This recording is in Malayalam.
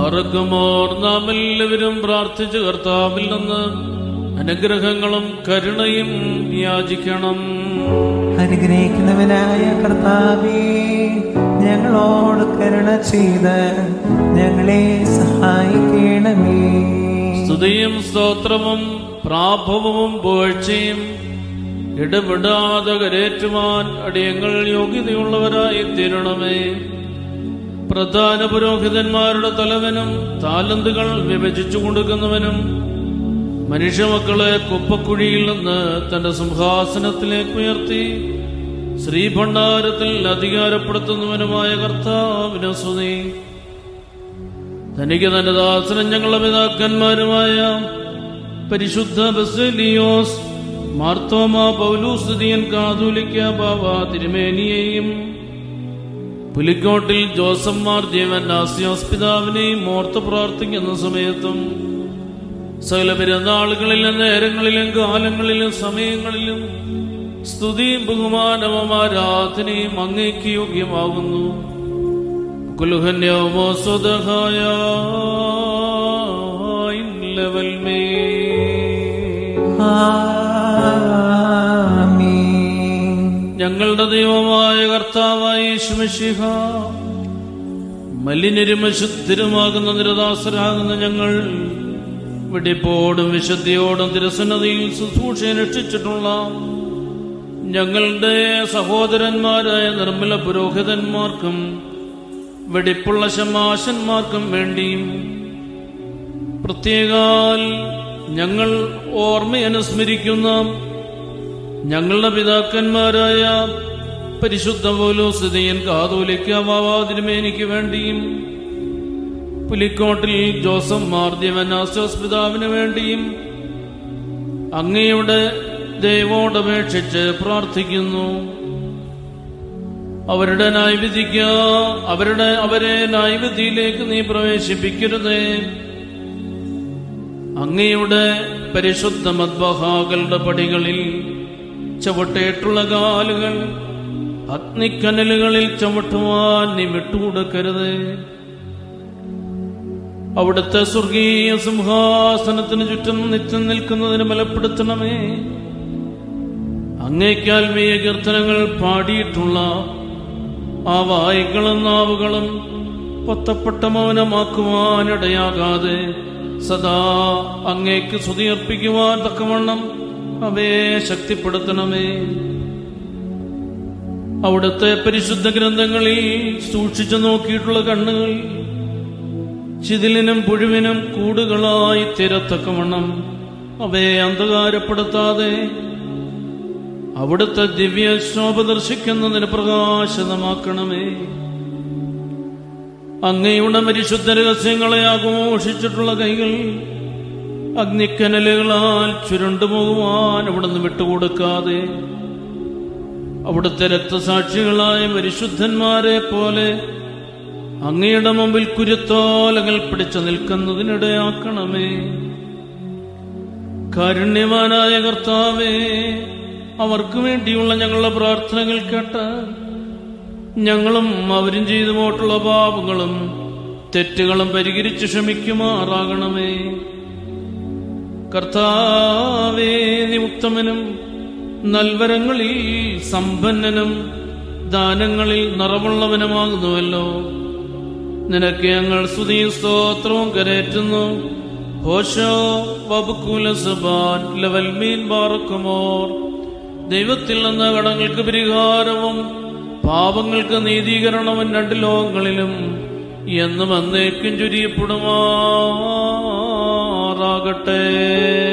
പറക്കുമോർ നാം എല്ലാവരും പ്രാർത്ഥിച്ച് കർത്താവിൽ നിന്ന് അനുഗ്രഹങ്ങളും കരുണയും യാചിക്കണം അനുഗ്രഹിക്കുന്നവനായ കർത്താവേ ഞങ്ങളോട് കരുണ ചെയ്ത് ഞങ്ങളെ സഹായിക്കണമേ സ്തുതിയും സ്തോത്രവും പ്രാഭവവും പുകഴ്ചയും ഇടപെടാതെ കരേറ്റുവാൻ അടിയങ്ങൾ യോഗ്യതയുള്ളവരായി തീരണമേ പ്രധാന പുരോഹിതന്മാരുടെ തലവനും താലന്തുകൾ വിഭജിച്ചു കൊടുക്കുന്നവനും മനുഷ്യമക്കളെ കുപ്പക്കുഴിയിൽ നിന്ന് തന്റെ സിംഹാസനത്തിലേക്ക് ഉയർത്തി ശ്രീഭണ്ഡാരത്തിൽ അധികാരപ്പെടുത്തുന്നവനുമായ കർത്താവിന് സ്തുതി തനിക്ക് തന്റെ ദാസനും ഞങ്ങളുടെ പിതാക്കന്മാരുമായ പരിശുദ്ധ ബസലിയോസ് മാർത്തോമ പൗലൂസ്തുതിയൻ കാതൂലിക്ക ബാബ തിരുമേനിയെയും പുലിക്കോട്ടിൽ ജോസഫ് മാർ ജീവൻ നാസിയോസ് പിതാവിനെയും ഓർത്ത് പ്രാർത്ഥിക്കുന്ന സമയത്തും സകല പെരുന്നാളുകളിലും നേരങ്ങളിലും കാലങ്ങളിലും സമയങ്ങളിലും സ്തുതിയും ബഹുമാനവും ആരാധനയും അങ്ങേക്ക് യോഗ്യമാകുന്നു കുലുഹന്യമോ സ്വതഹായ ലെവൽ മേ ആമീൻ ഞങ്ങളുടെ ദൈവമായ കർത്താവായ യേശുമിശിഹ മലിനരും അശുദ്ധരുമാകുന്ന നിരദാസരാകുന്ന ഞങ്ങൾ വെടിപ്പോടും വിശുദ്ധിയോടും തിരസന്നതയിൽ ശുശ്രൂഷ അനുഷ്ഠിച്ചിട്ടുള്ള ഞങ്ങളുടെ സഹോദരന്മാരായ നിർമ്മല പുരോഹിതന്മാർക്കും വെടിപ്പുള്ള ശമാശന്മാർക്കും വേണ്ടിയും പ്രത്യേകാൽ ഞങ്ങൾ ഓർമ്മയനുസ്മരിക്കുന്ന ഞങ്ങളുടെ പിതാക്കന്മാരായ പരിശുദ്ധ പോലോസ്ഥിതിയൻ കാതോലിക്ക ബാബാതിരുമേനിക്ക് വേണ്ടിയും പുലിക്കോട്ടിൽ ജോസഫ് മാർദ്യവൻ ആസ്യോസ് പിതാവിന് വേണ്ടിയും അങ്ങയുടെ ദൈവോടപേക്ഷിച്ച് പ്രാർത്ഥിക്കുന്നു അവരുടെ ന്യായവിധിക്ക് അവരുടെ അവരെ ന്യായവിധിയിലേക്ക് നീ പ്രവേശിപ്പിക്കരുതേ അങ്ങയുടെ പരിശുദ്ധ മദ്ബഹാകളുടെ പടികളിൽ ചവിട്ടേറ്റുള്ള കാലുകൾ അഗ്നിക്കനലുകളിൽ ചവിട്ടുവാൻ നീ വിട്ടുകൊടുക്കരുത് അവിടുത്തെ സ്വർഗീയ സിംഹാസനത്തിന് ചുറ്റും നിത്യം നിൽക്കുന്നതിന് ബലപ്പെടുത്തണമേ അങ്ങേക്കാൽമീയ കീർത്തനങ്ങൾ പാടിയിട്ടുള്ള ആ വായികളും നാവുകളും പൊത്തപ്പെട്ട മൗനമാക്കുവാനിടയാകാതെ സദാ അങ്ങേക്ക് സ്തുതിയർപ്പിക്കുവാൻ തക്കവണ്ണം അവയെ ശക്തിപ്പെടുത്തണമേ അവിടുത്തെ പരിശുദ്ധ ഗ്രന്ഥങ്ങളിൽ സൂക്ഷിച്ചു നോക്കിയിട്ടുള്ള കണ്ണുകൾ ചിതിലിനും പുഴുവിനും കൂടുകളായി തീരത്തക്കവണ്ണം അവയെ അന്ധകാരപ്പെടുത്താതെ അവിടുത്തെ ദിവ്യ ശോഭ ദർശിക്കുന്നതിന് പ്രകാശിതമാക്കണമേ അങ്ങയുടെ പരിശുദ്ധ രഹസ്യങ്ങളെ ആഘോഷിച്ചിട്ടുള്ള കൈകൾ അഗ്നിക്കനലുകളാൽ ചുരുണ്ടുപോകുവാൻ അവിടുന്ന് വിട്ടുകൊടുക്കാതെ അവിടുത്തെ രക്തസാക്ഷികളായ പരിശുദ്ധന്മാരെ പോലെ അങ്ങയുടെ മുമ്പിൽ കുരുത്തോലകൾ പിടിച്ചു നിൽക്കുന്നതിനിടയാക്കണമേ കാരുണ്യവാനായ കർത്താവേ അവർക്ക് വേണ്ടിയുള്ള ഞങ്ങളുടെ പ്രാർത്ഥനകൾ കേട്ട് ഞങ്ങളും അവരും ചെയ്തു പോയിട്ടുള്ള പാപങ്ങളും തെറ്റുകളും പരിഹരിച്ച് ക്ഷമിക്കുമാറാകണമേ കർത്താവേ നീ ഉത്തമനും നൽവരങ്ങളിൽ സമ്പന്നനും ദാനങ്ങളിൽ നിറവുള്ളവനുമാകുന്നുവല്ലോ നിനക്ക് ഞങ്ങൾ സ്തുതിയും സ്തോത്രവും കരേറ്റുന്നു ഹോഷോ വബുക്കുല സുബാൻ ലവൽ മീൻ ബാറക്കുമോർ ദൈവത്തിൽ നിന്ന് കടങ്ങൾക്ക് പരിഹാരവും പാപങ്ങൾക്ക് നീതീകരണവും രണ്ട് ലോകങ്ങളിലും എന്നും എന്നേക്കും ചുരിയപ്പെടുമാറാകട്ടെ